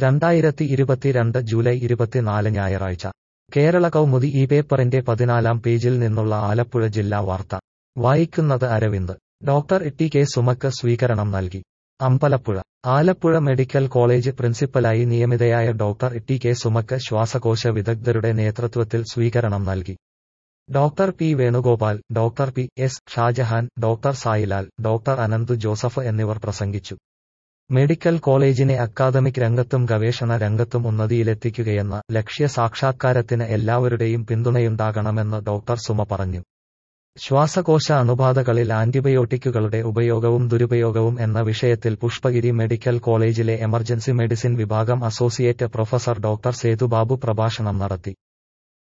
രണ്ടായിരത്തി ഇരുപത്തിരണ്ട് ജൂലൈ ഇരുപത്തിനാല് ഞായറാഴ്ച കേരള കൗമുദി ഈ പേപ്പറിന്റെ പതിനാലാം പേജിൽ നിന്നുള്ള ആലപ്പുഴ ജില്ലാ വാർത്ത വായിക്കുന്നത് അരവിന്ദ് ഡോക്ടർ ടി കെ സുമക്ക് സ്വീകരണം നൽകി അമ്പലപ്പുഴ ആലപ്പുഴ മെഡിക്കൽ കോളേജ് പ്രിൻസിപ്പലായി നിയമിതയായ ഡോക്ടർ ടി കെ സുമക്ക് ശ്വാസകോശ വിദഗ്ധരുടെ നേതൃത്വത്തിൽ സ്വീകരണം നൽകി doctor P Venugopal doctor P S Shajahan doctor Sailal doctor Ananthu Joseph എന്നിവർ പ്രസംഗിച്ചു മെഡിക്കൽ കോളേജിനെ അക്കാദമിക് രംഗത്തും ഗവേഷണ രംഗത്തും ഉന്നതിയിലെത്തിക്കുകയെന്ന ലക്ഷ്യ സാക്ഷാത്കാരത്തിന് എല്ലാവരുടെയും പിന്തുണയുണ്ടാകണമെന്ന് ഡോക്ടർ സുമ പറഞ്ഞു ശ്വാസകോശ അണുബാധകളിൽ ആന്റിബയോട്ടിക്കുകളുടെ ഉപയോഗവും ദുരുപയോഗവും എന്ന വിഷയത്തിൽ പുഷ്പഗിരി മെഡിക്കൽ കോളേജിലെ എമർജൻസി മെഡിസിൻ വിഭാഗം അസോസിയേറ്റ് പ്രൊഫസർ ഡോക്ടർ സേതുബാബു പ്രഭാഷണം നടത്തി